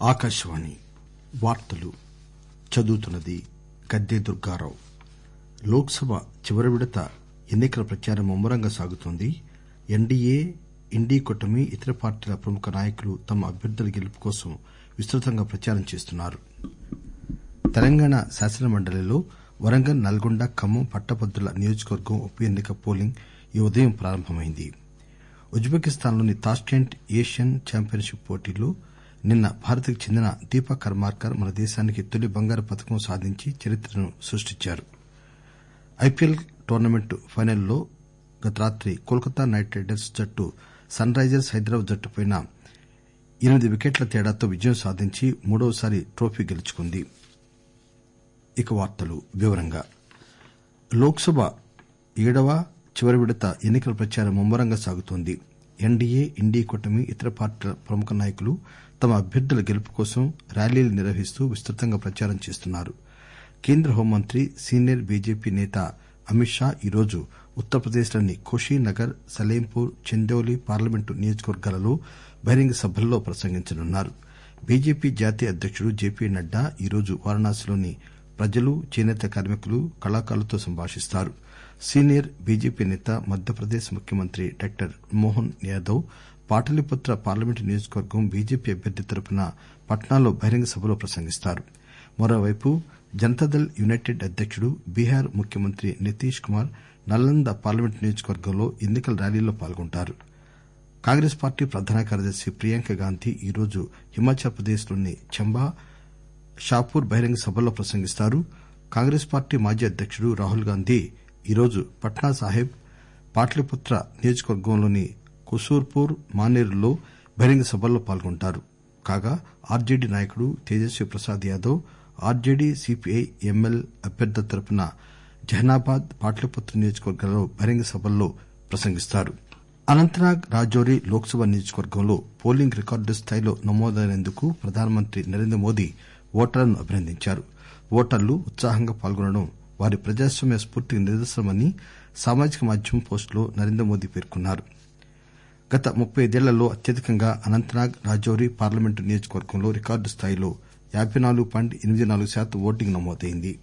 ఆకాశవాణి వార్తలు చదువుతున్నది గద్దె దుర్గారావు లోక్ సభ చివరి విడత ఎన్ని కల ప్రచారం ముమ్మరంగా సాగుతోంది ఎన్డీఏ ఇండీ కూటమి ఇతర పార్టీల ప్రముఖ నాయకులు తమ అభ్యర్థుల గెలుపు కోసం విస్తృతంగా ప్రచారం చేస్తున్నారు తెలంగాణ శాసనమండలిలో వరంగల్ నల్గొండ ఖమ్మం పట్టభద్రుల నియోజకవర్గం ఉప ఎన్ని క పోలింగ్ ఈ ఉదయం ప్రారంభమైంది ఉజ్బెకిస్తాన్ లోని తాష్కెంట్ ఏషియన్ చాంపియన్షిప్ పోటీల్లో నిన్న భారత్ కు చెందిన దీపా కర్మాకర్ మన దేశానికి తొలి బంగారు పతకం సాధించి చరిత్రను సృష్టించారు ఐపీఎల్ టోర్నమెంట్ ఫైనల్లో గత రాత్రి కోల్కతా నైట్ రైడర్స్ జట్టు సన్ రైజర్స్ హైదరాబాద్ జట్టుపై ఎనిమిది వికెట్ల తేడాతో విజయం సాధించి మూడవసారి ట్రోఫీ గెలుచుకుంది లోక్ సభ ఏడవ చివరి విడత ఎన్ని కల ప్రచారం ముమ్మరంగా సాగుతోంది ఎన్డీఏ ఇండీ కూటమి ఇతర పార్టీల ప్రముఖ నాయకులు తమ అభ్యర్థుల గెలుపు కోసం ర్యాలీలు నిర్వహిస్తూ విస్తృతంగా ప్రచారం చేస్తున్నారు కేంద్ర హోంమంత్రి సీనియర్ బీజేపీ నేత అమిత్ షా ఈరోజు ఉత్తరప్రదేశ్ లోని కుషీనగర్ సలేంపూర్ చందౌలీ పార్లమెంటు నియోజకవర్గాలలో బహిరంగ సభల్లో ప్రసంగించనున్నారు బీజేపీ జాతీయ అధ్యకుడు జేపీ నడ్డా ఈరోజు వారణాసిలోని ప్రజలు చేసేత కార్మికులు కళాకారులతో సంభాషిస్తారు సీనియర్ బీజేపీ నేత మధ్యప్రదేశ్ ముఖ్యమంత్రి డాక్టర్ మోహన్ యాదవ్ పాటలీపుత్ర పార్లమెంటు నియోజకవర్గం బీజేపీ అభ్యర్థి తరఫున పట్నాలో బహిరంగ సభలో ప్రసంగిస్తారు మరోవైపు జనతాదళ్ యునైటెడ్ అధ్యకుడు బీహార్ ముఖ్యమంత్రి నితీష్ కుమార్ నలంద పార్లమెంటు నియోజకవర్గంలో ఎన్ని కల ర్యాలీలో పాల్గొంటారు కాంగ్రెస్ పార్టీ ప్రధాన కార్యదర్శి ప్రియాంక గాంధీ ఈరోజు హిమాచల్ ప్రదేశ్ లోని చంబా షాపూర్ బహిరంగ సభల్లో ప్రసంగిస్తారు కాంగ్రెస్ పార్టీ మాజీ అధ్యకుడు రాహుల్ గాంధీ ఈరోజు పట్నా సాహెబ్ పాట్లీపుత్ర నియోజకవర్గంలోని కుసూర్పూర్ మానేరులో బహిరంగ సభల్లో పాల్గొంటారు కాగా ఆర్జేడీ నాయకుడు Tejashwi Prasad Yadav RJD CPI ML అభ్యర్థుల తరఫున జహనాబాద్ పాట్లీపుత్ర నియోజకవర్గాలలో బహిరంగ సభల్లో ప్రసంగిస్తారు అనంతనాగ్ రాజౌరి లోక్ సభ నియోజకవర్గంలో పోలింగ్ రికార్డు స్థాయిలో నమోదైనందుకు ప్రధానమంత్రి నరేంద్రమోదీ ఓటర్లను అభినందించారు ఓటర్లు ఉత్సాహంగా పాల్గొనడం వారి ప్రజాస్వామ్య స్పూర్తికి నిదర్శనమని సామాజిక మాధ్యమం పోస్టులో నరేంద్రమోదీ పేర్కొన్నారు గత ముప్పై ఐదేళ్లలో అత్యధికంగా అనంతనాగ్ రాజౌరి పార్లమెంటు నియోజకవర్గంలో రికార్డు స్థాయిలో యాబై నాలుగు పాయింట్ ఎనిమిది నాలుగు శాతం ఓటింగ్ నమోదైంది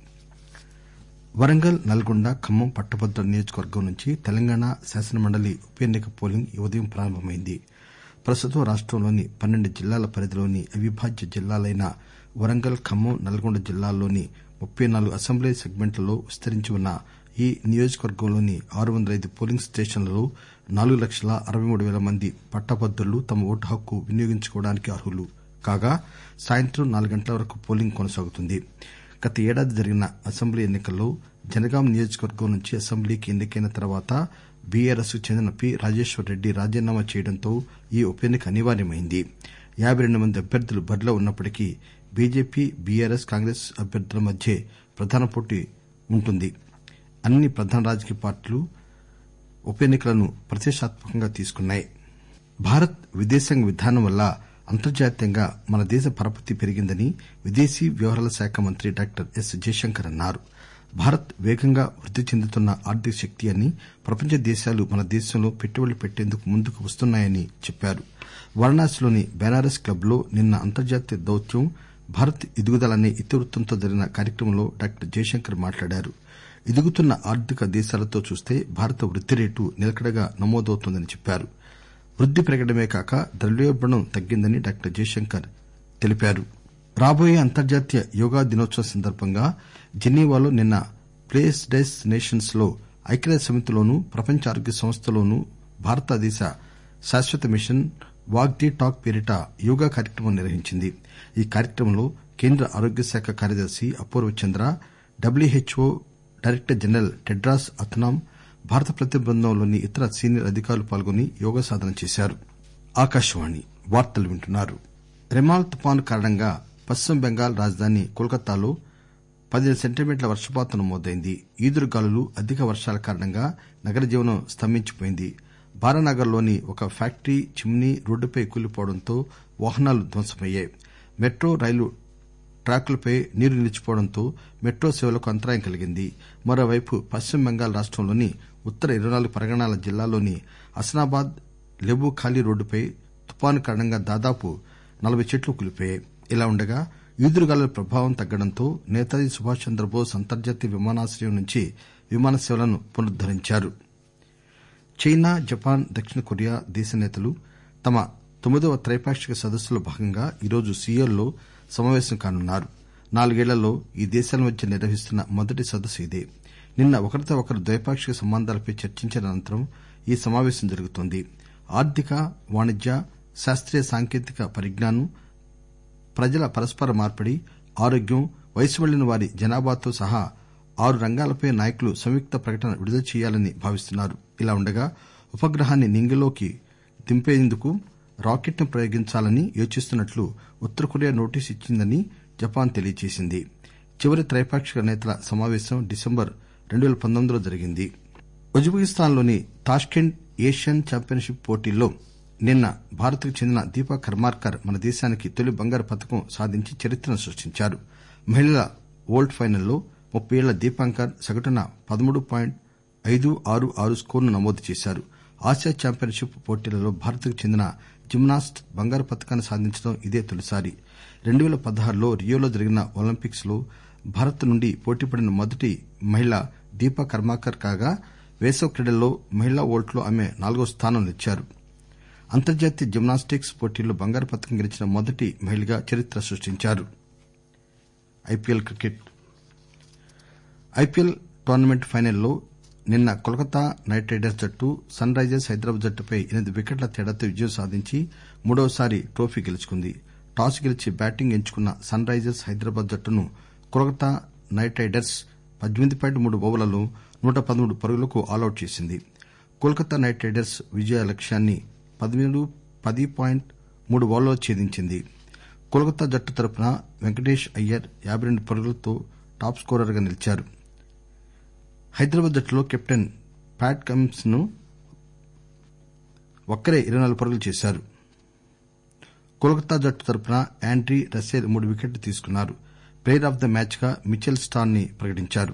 వరంగల్ నల్గొండ ఖమ్మం పట్టభద్రుల నియోజకవర్గం నుంచి తెలంగాణ శాసనమండలి ఉప ఎన్ని క పోలింగ్ ఈ ఉదయం ప్రారంభమైంది ప్రస్తుతం రాష్టంలోని పన్నెండు జిల్లాల పరిధిలోని అవిభాజ్య జిల్లాలైన వరంగల్ ఖమ్మం నల్గొండ జిల్లాల్లోని ముప్పై నాలుగు అసెంబ్లీ సెగ్మెంట్లలో విస్తరించి ఉన్న ఈ నియోజకవర్గంలోని ఆరు వందల ఐదు పోలింగ్ స్టేషన్లలో నాలుగు లక్షల అరవై మూడు పేల మంది పట్టభద్రులు తమ ఓటు హక్కు వినియోగించుకోవడానికి అర్హులు కాగా సాయంత్రం నాలుగు గంటల వరకు పోలింగ్ కొనసాగుతుంది గత ఏడాది జరిగిన అసెంబ్లీ ఎన్ని కల్లో జనగాం నియోజకవర్గం నుంచి అసెంబ్లీకి ఎన్నికైన తర్వాత బీఆర్ఎస్ కు చెందిన పి రాజేశ్వరరెడ్డి రాజీనామా చేయడంతో ఈ ఉప ఎన్నిక అనివార్యమైంది యాబై రెండు మంది అభ్యర్థులు బరిలో ఉన్నప్పటికీ బీజేపీ బీఆర్ఎస్ కాంగ్రెస్ అభ్యర్థుల మధ్యే ప్రధాన పోటీ ఉంటుంది అన్ని ప్రధాన రాజకీయ పార్టీలు ఉప ఎన్నికలను ప్రతిష్టాత్మకంగా తీసుకున్నాయి భారత్ విదేశాంగ విధానం వల్ల అంతర్జాతీయంగా మన దేశ పరపతి పెరిగిందని విదేశీ వ్యవహారాల శాఖ మంత్రి డాక్టర్ ఎస్ జయశంకర్ అన్నారు భారత్ వేగంగా వృద్ది చెందుతున్న ఆర్థిక శక్తి అని ప్రపంచ దేశాలు మన దేశంలో పెట్టుబడులు పెట్టేందుకు ముందుకు వస్తున్నాయని చెప్పారు వారణాసిలోని బెనారస్ క్లబ్ లో నిన్న అంతర్జాతీయ దౌత్యం భారత్ ఎదుగుదల అనే ఇతివృత్తంతో జరిగిన కార్యక్రమంలో డాక్టర్ జయశంకర్ మాట్లాడారు ఎదుగుతున్న ఆర్థిక దేశాలతో చూస్తే భారత వృద్ది రేటు నిలకడగా నమోదవుతోందని చెప్పారు వృద్ది పెరగడమే కాక ద్రవ్యోల్బణం తగ్గిందని డాక్టర్ జయశంకర్ తెలిపారు రాబోయే అంతర్జాతీయ యోగా దినోత్సవం సందర్బంగా జెనీవాలో నిన్న ప్లేస్ డెస్ నేషన్స్ లో ఐక్యరాజ్యసమితిలోనూ ప్రపంచ ఆరోగ్య సంస్థలోనూ భారతదేశ శాశ్వత మిషన్ వాక్ ది టాక్ పేరిట యోగా కార్యక్రమం నిర్వహించింది ఈ కార్యక్రమంలో కేంద్ర ఆరోగ్య శాఖ కార్యదర్శి Apurva Chandra WHO director general Tedros Adhanom భారత ప్రతినిధి బృందంలోని ఇతర సీనియర్ అధికారులు పాల్గొని యోగా సాధన చేశారు రెమాల్ తుపాను కారణంగా పశ్చిమ బెంగాల్ రాజధాని కోల్కతాలో పదిహేను సెంటీమీటర్ల వర్షపాతం నమోదైంది ఈదురుగాలులు అధిక వర్షాల కారణంగా నగర జీవనం స్తంభించిపోయింది బారానగర్ లోని ఒక ఫ్యాక్టరీ చిమ్నీ రోడ్డుపై కూలిపోవడంతో వాహనాలు ధ్వంసమయ్యాయి మెట్రో రైలు ట్రాకులపై నీరు నిలిచిపోవడంతో మెట్రో సేవలకు అంతరాయం కలిగింది మరోవైపు పశ్చిమ బెంగాల్ రాష్టంలోని ఉత్తర ఇరవై నాలుగు పరగణాల జిల్లాల్లోని హసనాబాద్ లెబు ఖాలీ రోడ్డుపై తుపాను కారణంగా దాదాపు నలబై చెట్లు కూలిపోయాయి ఇలా ఉండగా ఈదురుగాలుల ప్రభావం తగ్గడంతో నేతాజీ సుభాష్ చంద్రబోస్ అంతర్జాతీయ విమానాశ్రయం నుంచి విమాన సేవలను పునరుద్దరించారు చైనా జపాన్ దక్షిణ కొరియా దేశ నేతలు తమ తొమ్మిదవ త్రైపాక్షిక సదస్సులో భాగంగా ఈరోజు సియోల్ లో సమావేశం కానున్నారు నాలుగేళ్లలో ఈ దేశాల మధ్య నిర్వహిస్తున్న మొదటి సదస్సు ఇదే నిన్న ఒకరితో ఒకరు ద్వైపాక్షిక సంబంధాలపై చర్చించిన అనంతరం ఈ సమావేశం జరుగుతోంది ఆర్థిక వాణిజ్య శాస్తీయ సాంకేతిక పరిజ్ఞానం ప్రజల పరస్పర మార్పిడి ఆరోగ్యం వయసు మళ్లిన వారి జనాభాతో సహా ఆరు రంగాలపై నాయకులు సంయుక్త ప్రకటన విడుదల చేయాలని భావిస్తున్నారు ఇలా ఉండగా ఉపగ్రహాన్ని నింగిలోకి దింపేందుకు రాకెట్ ను ప్రయోగించాలని యోచిస్తున్నట్లు ఉత్తర కొరియా నోటీసు ఇచ్చిందని జపాన్ తెలియజేసింది చివరి త్రైపాక్షిక నేతల సమావేశం డిసెంబర్ రెండు పేల పంతొమ్మిదిలో జరిగింది ఉజ్బెకిస్తాన్ లోని తాష్కెంట్ ఏషియన్ చాంపియన్షిప్ పోటీల్లో నిన్న భారత్ కు చెందిన దీపా కర్మాకర్ మన దేశానికి తొలి బంగారు పతకం సాధించి చరిత్రను సృష్టించారు మహిళల వోల్ట్ ఫైనల్లో ముప్పై ఏళ్ల దీపాంకర్ సగటున పదమూడు పాయింట్ ఐదు ఆరు ఆరు స్కోరును నమోదు చేశారు ఆసియా చాంపియన్షిప్ పోటీలలో భారత్ కు చెందిన జిమ్నాస్ట్ బంగారు పతకాన్ని సాధించడం ఇదే తొలిసారి రెండు పేల పదహారులో రియోలో జరిగిన ఒలింపిక్స్ లో భారత్ నుండి పోటీపడిన మొదటి మహిళ దీపా కర్మాకర్ కాగా వేసవి క్రీడల్లో మహిళా వోల్ట్ లో ఆమె నాలుగవ స్థానం నిలిచారు అంతర్జాతీయ జిమ్నాస్టిక్స్ పోటీల్లో బంగారు పతకం గెలిచిన మొదటి మహిళగా చరిత్ర సృష్టించారు ఐపీఎల్ క్రికెట్ ఐపీఎల్ టోర్నమెంట్ ఫైనల్లో నిన్న కోల్కతా నైట్ రైడర్స్ జట్టు సన్ రైజర్స్ హైదరాబాద్ జట్టుపై ఎనిమిది వికెట్ల తేడాతో విజయం సాధించి మూడవసారి ట్రోఫీ గెలుచుకుంది టాస్ గెలిచి బ్యాటింగ్ ఎంచుకున్న సన్ రైజర్స్ హైదరాబాద్ జట్టును కోల్కతా నైట్ రైడర్స్ పద్దెనిమిది పాయింట్ మూడు ఓవర్లలో నూట పదమూడు పరుగులకు ఆలౌట్ చేసింది కోల్కతా నైట్ రైడర్స్ విజయ లక్ష్యాన్ని పది పాయింట్ మూడు ఓవర్లలో ఛేదించింది కోల్కతా జట్టు తరపున వెంకటేష్ అయ్యర్ యాబై రెండు పరుగులతో టాప్ స్కోరర్ గా నిలిచారు హైదరాబాద్ జట్టులో కెప్టెన్ ప్యాట్ కమిన్స్ ఒక్కరే ఇరవై నాలుగు పరుగులు చేశారు కోల్కతా జట్టు తరపున యాండ్రీ రసెల్ మూడు వికెట్లు తీసుకున్నారు ప్లేయర్ ఆఫ్ ద మ్యాచ్ గా మిచెల్ స్టాన్ ని ప్రకటించారు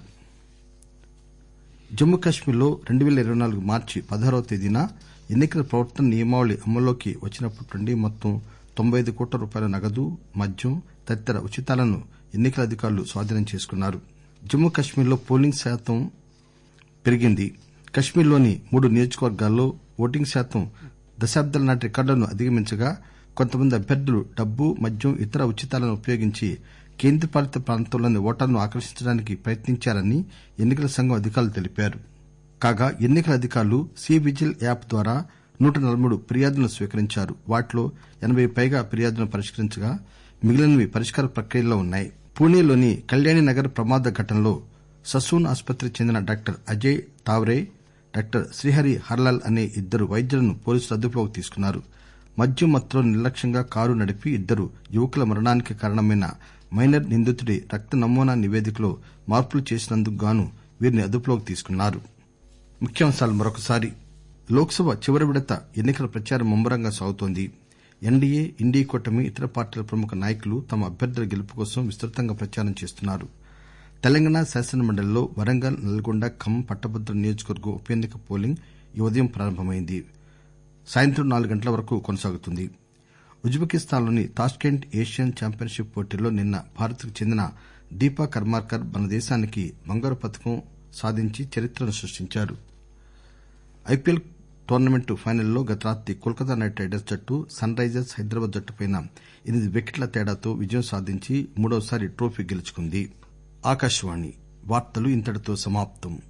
జమ్మూ కశ్మీర్ లో రెండు పేల ఇరవై నాలుగు మార్చి పదహారవ తేదీన ఎన్ని కల ప్రవర్తన నియమావళి అమల్లోకి వచ్చినప్పటి నుండి మొత్తం తొంభై ఐదు కోట్ల రూపాయల నగదు మద్యం తదితర ఉచితాలను ఎన్ని కల అధికారులు స్వాధీనం చేసుకున్నారు జమ్మూ కశ్మీర్ లో పోలింగ్ శాతం పెరిగింది కశ్మీర్ లోని మూడు నియోజకవర్గాల్లో ఓటింగ్ శాతం దశాబ్దాల నాటి రికార్డులను అధిగమించగా కొంతమంది అభ్యర్థులు డబ్బు మద్యం ఇతర ఉచితాలను ఉపయోగించి కేంద్రపాలిత ప్రాంతంలోని ఓటర్లను ఆకర్షించడానికి ప్రయత్నించారని ఎన్ని కల సంఘం అధికారులు తెలిపారు కాగా ఎన్ని కల అధికారులు సి విజిల్ యాప్ ద్వారా నూట నలబై మూడు ఫిర్యాదులను స్వీకరించారు వాటిలో ఎనబై పైగా ఫిర్యాదులను పరిష్కరించగా మిగిలినవి పరిష్కార ప్రక్రియలో ఉన్నాయి పూణేలోని కళ్యాణి నగర్ ప్రమాద ఘటనలో ససూన్ ఆసుపత్రికి చెందిన డాక్టర్ అజయ్ తావ్రే డాక్టర్ శ్రీహరి హర్లాల్ అనే ఇద్దరు వైద్యులను పోలీసులు అదుపులోకి తీసుకున్నారు మద్యం మత్తులో నిర్లక్ష్యంగా కారు నడిపి ఇద్దరు యువకుల మరణానికి కారణమైన మైనర్ నిందితుడి రక్త నమూనా నివేదికలో మార్పులు చేసినందుకు గాను వీరిని అదుపులోకి తీసుకున్నారు లోక్ సభ చివరి విడత ఎన్ని కల ప్రచారం ముమ్మరంగా సాగుతోంది ఎన్డీఏ ఇండీ కూటమి ఇతర పార్టీల ప్రముఖ నాయకులు తమ అభ్యర్థుల గెలుపు కోసం విస్తృతంగా ప్రచారం చేస్తున్నారు తెలంగాణ శాసనమండలిలో వరంగల్ నల్గొండ ఖమ్మం పట్టభద్రుల నియోజకవర్గం ఉప ఎన్నిక పోలింగ్ ఈ ఉదయం ప్రారంభమైంది సాయంత్రం నాలుగు గంటల వరకు కొనసాగుతుంది ఉజ్బెకిస్తాన్ లోని తాష్కెంట్ ఏషియన్ చాంపియన్షిప్ పోటీల్లో నిన్న భారత్ కు చెందిన దీపా కర్మాకర్ మన దేశానికి బంగారు పతకం సాధించి చరిత్రను సృష్టించారు ఐపీఎల్ టోర్నమెంట్ ఫైనల్లో గత రాత్రి కోల్కతా నైట్ రైడర్స్ జట్టు సన్ రైజర్స్ హైదరాబాద్ జట్టుపై ఎనిమిది వికెట్ల తేడాతో విజయం సాధించి మూడవసారి ట్రోఫీ గెలుచుకుంది